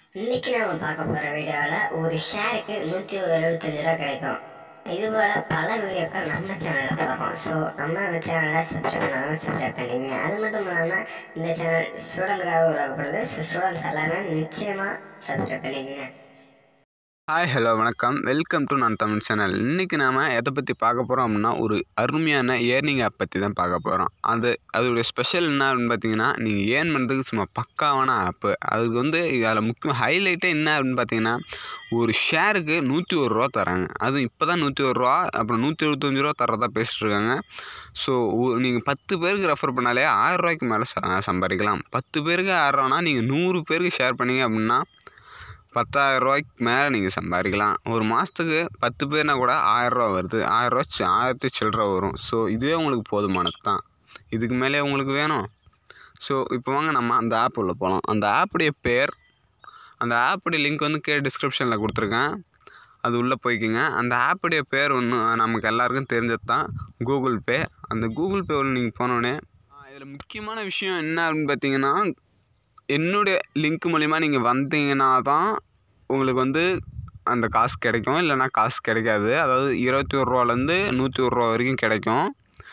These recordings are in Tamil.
இன்னைக்கு நம்ம பார்க்க போகிற வீடியோவில் ஒரு ஷேருக்கு நூற்றி எழுபத்தஞ்சு ரூபா கிடைக்கும் இது போல பல வீடியோக்கள் நம்ம சேனலில் பார்ப்போம் ஸோ நம்ம சேனலை சப்ஸ்கிரைப் பண்ணாலும் சப்ஸ்கிரைப் பண்ணிங்க அது மட்டும் இல்லாமல் இந்த சேனல் ஸ்டூடெண்ட்டுக்காக உருவாக்கப்படுது ஸோ ஸ்டூடெண்ட்ஸ் எல்லாமே நிச்சயமாக சப்ஸ்கிரைப் பண்ணிக்கங்க ஹாய் ஹலோ வணக்கம் வெல்கம் டு நான் தமிழ் சேனல் இன்றைக்கி நாம் எதை பற்றி பார்க்க போகிறோம் அப்படின்னா ஒரு அருமையான ஏர்னிங் ஆப் பற்றி தான் பார்க்க போகிறோம் அது அதோடைய ஸ்பெஷல் என்ன அப்படின்னு பார்த்தீங்கன்னா நீங்கள் ஏர்ன் பண்ணுறதுக்கு சும்மா பக்காவான ஆப்பு அதுக்கு வந்து அதில் முக்கியம் ஹைலைட்டே என்ன அப்படின்னு பார்த்தீங்கன்னா ஒரு ஷேருக்கு நூற்றி ஒரு ரூபா தராங்க அதுவும் இப்போ தான் நூற்றி ஒரு ரூபா அப்புறம் நூற்றி எழுபத்தஞ்சு ரூபா தரதா பேசிட்டு இருக்காங்க ஸோ நீங்கள் பத்து பேருக்கு ரெஃபர் பண்ணாலே ஆயிரம் ரூபாய்க்கு மேலே ச சம்பாதிக்கலாம் பத்து பேருக்கு ஆயிரரூவானா நீங்கள் நூறு பேருக்கு ஷேர் பண்ணீங்க அப்படின்னா பத்தாயிரம் ரூபாய்க்கு மேலே நீங்கள் சம்பாதிக்கலாம் ஒரு மாதத்துக்கு பத்து பேர்னா கூட ஆயிரரூவா வருது ஆயிரரூவா சி ஆயிரத்தி சில்லற வரும் ஸோ இதுவே உங்களுக்கு போதுமானது தான் இதுக்கு மேலே உங்களுக்கு வேணும் ஸோ இப்போ வாங்க நம்ம அந்த ஆப் உள்ள போகலாம் அந்த ஆப்புடைய பேர் அந்த ஆப்புடைய லிங்க் வந்து கே டிஸ்கிரிப்ஷனில் கொடுத்துருக்கேன் அது உள்ளே போய்க்குங்க அந்த ஆப்புடைய பேர் ஒன்று நமக்கு எல்லாருக்கும் தெரிஞ்சது தான் கூகுள் பே அந்த கூகுள் பே உள்ள நீங்கள் போனோடனே இதில் முக்கியமான விஷயம் என்ன அப்படின்னு பார்த்தீங்கன்னா என்னுடைய லிங்க் மூலிமா நீங்கள் வந்தீங்கன்னா தான் உங்களுக்கு வந்து அந்த காசு கிடைக்கும் இல்லைன்னா காசு கிடைக்காது அதாவது இருபத்தி ஒரு ரூபாலேருந்து நூற்றி ஒரு ரூபா வரைக்கும் கிடைக்கும்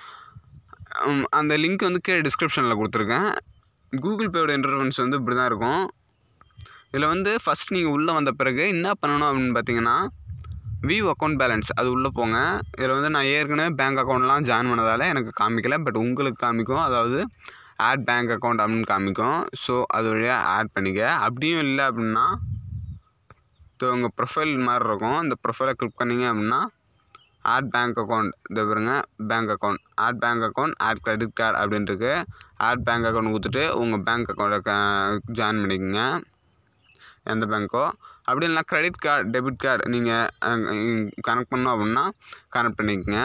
உம், அந்த லிங்க் வந்து கீழே டிஸ்கிரிப்ஷனில் கொடுத்துருக்கேன் கூகுள் பேயோட இன்டர்வன்ஸ் வந்து இப்படி தான் இருக்கும் இதில் வந்து ஃபஸ்ட் நீங்கள் உள்ளே வந்த பிறகு என்ன பண்ணணும் அப்படின்னு பார்த்தீங்கன்னா வியூ அக்கௌண்ட் பேலன்ஸ் அது உள்ளே போங்க இதில் வந்து நான் ஏற்கனவே பேங்க் அக்கௌண்ட்லாம் ஜாயின் பண்ணதால் எனக்கு காமிக்கல பட் உங்களுக்கு காமிக்கும் அதாவது ஆட் பேங்க் அக்கௌண்ட் அப்படின்னு காமிக்கும் ஸோ அது வழியாக ஆட் பண்ணிக்க அப்படியும் இல்லை அப்படின்னா ஸோ உங்கள் ப்ரொஃபைல் மாதிரி இருக்கும் இந்த ப்ரொஃபைலை கிளிக் பண்ணீங்க அப்படின்னா ஆட் பேங்க் அக்கௌண்ட் இது பாருங்க bank account add bank account add credit card அப்படின்னு இருக்கு ஆட் பேங்க் அக்கௌண்ட் கொடுத்துட்டு உங்கள் பேங்க் அக்கௌண்ட்டை ஜாயின் பண்ணிக்கோங்க எந்த பேங்க்கோ அப்படி இல்லைனா கிரெடிட் கார்டு டெபிட் கார்டு நீங்கள் கனெக்ட் பண்ணோம் அப்படின்னா கனெக்ட் பண்ணிக்கோங்க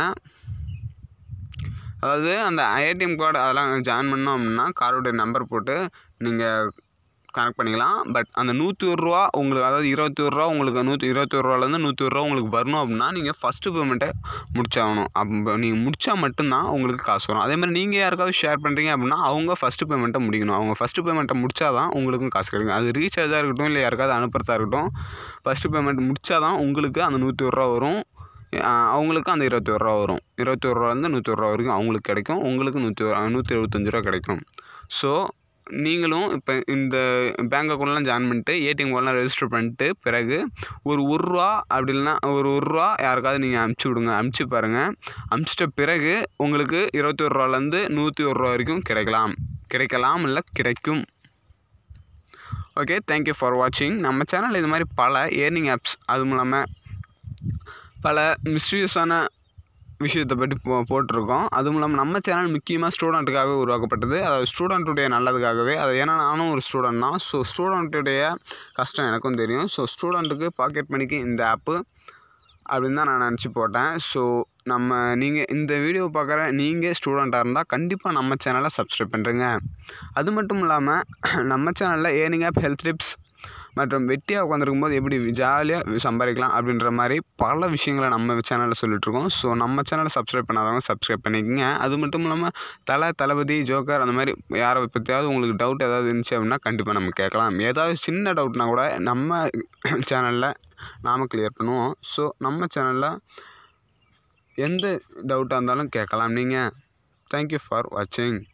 அதாவது அந்த ஏடிஎம் கார்டு அதெல்லாம் ஜாயின் பண்ணோம் அப்படின்னா கார்டுடைய நம்பர் போட்டு நீங்கள் கனெக்ட் பண்ணிக்கலாம் பட் அந்த நூற்றி ஒரு ரூபா உங்களுக்கு அதாவது இருபத்தி ஒரு ரூபா உங்களுக்கு நூற்றி இருபத்தி ஒரு ரூபாலேருந்து நூற்றி ஒரு ரூபா உங்களுக்கு வரணும் அப்படின்னா நீங்கள் ஃபஸ்ட்டு பேமெண்ட்டை முடிச்சாகணும் அப்போ நீங்கள் முடித்தா மட்டும்தான் உங்களுக்கு காசு வரும் அதே மாதிரி நீங்கள் யாருக்காவது ஷேர் பண்ணுறீங்க அப்படின்னா அவங்க ஃபஸ்ட்டு பேமெண்ட்டை முடிக்கணும் அவங்க ஃபஸ்ட்டு பேமெண்ட்டை முடிச்சா தான் உங்களுக்கும் காசு கிடைக்கும் அது ரீசார்ஜாக இருக்கட்டும் இல்லை யாருக்காவது அனுப்புறதா இருக்கட்டும் ஃபஸ்ட்டு பேமெண்ட் முடிச்சா தான் உங்களுக்கு அந்த நூற்றி ஒரு ரூபா வரும் அஹ் அவங்களுக்கு அந்த இருபத்தி ஒரு ரூபா வரும் இருபத்தி ஒரு ரூபாலேருந்து நூற்றி ஒரு ரூபா வரைக்கும் அவங்களுக்கு கிடைக்கும் உங்களுக்கு நூற்றி நூற்றி எழுபத்தஞ்சு ரூபா கிடைக்கும் ஸோ நீங்களும் இப்போ இந்த பேங்க் அக்கௌண்ட்லாம் ஜாயின் பண்ணிட்டு ஏடிஎம் கார்டெலாம் ரெஜிஸ்டர் பண்ணிட்டு பிறகு ஒரு ஒரு ரூபா அப்படி இல்லைன்னா ஒரு ஒரு ரூபா யாருக்காவது நீங்கள் அமுச்சு விடுங்க அமுச்சு பாருங்கள் அமுச்சிட்ட பிறகு உங்களுக்கு இருபத்தி ஒரு ரூபாலேருந்து நூற்றி ஒரு ரூபா வரைக்கும் கிடைக்கலாம் கிடைக்கலாம் இல்லை கிடைக்கும் ஓகே தேங்க்யூ ஃபார் வாட்சிங் நம்ம சேனல் இது மாதிரி பல ஏர்னிங் ஆப்ஸ் அதுவும் இல்லாமல் பல மிஸ்யூஸான விஷயத்தை பற்றி போ போட்டிருக்கோம் அதுவும் இல்லாமல் நம்ம சேனல் முக்கியமாக ஸ்டூடெண்ட்டுக்காகவே உருவாக்கப்பட்டது அதாவது ஸ்டூடெண்ட்டுடைய நல்லதுக்காகவே அது ஏன்னா நானும் ஒரு ஸ்டூடெண்ட் தான் ஸோ ஸ்டூடெண்ட்டுடைய கஷ்டம் எனக்கும் தெரியும் ஸோ ஸ்டூடெண்ட்டுக்கு பாக்கெட் மணிக்கு இந்த ஆப்பு அப்படின்னு தான் நான் நினச்சி போட்டேன் ஸோ நம்ம நீங்கள் இந்த வீடியோ பார்க்குற நீங்கள் ஸ்டூடெண்ட்டாக இருந்தால் கண்டிப்பாக நம்ம சேனலை சப்ஸ்கிரைப் பண்ணுறேங்க அது மட்டும் இல்லாமல் நம்ம சேனலில் ஏர்னிங் ஆப் ஹெல்த் டிப்ஸ் மற்றும் வெட்டியாக உட்காந்துருக்கும் போது எப்படி ஜாலியாக சம்பாதிக்கலாம் அப்படின்ற மாதிரி பல விஷயங்களை நம்ம சேனலில் சொல்லிட்டுருக்கோம் ஸோ நம்ம சேனலை சப்ஸ்கிரைப் பண்ணாதவங்க சப்ஸ்கிரைப் பண்ணிக்கோங்க அது மட்டும் இல்லாமல் தலை தளபதி ஜோக்கர் அந்த மாதிரி யாரை பற்றியாவது உங்களுக்கு டவுட் ஏதாவது இருந்துச்சு அப்படின்னா கண்டிப்பாக நம்ம கேட்கலாம் ஏதாவது சின்ன டவுட்னா கூட நம்ம சேனலில் நாம் கிளியர் பண்ணுவோம் ஸோ நம்ம சேனலில் எந்த டவுட்டாக இருந்தாலும் கேட்கலாம் நீங்கள் தேங்க்யூ ஃபார் வாட்சிங்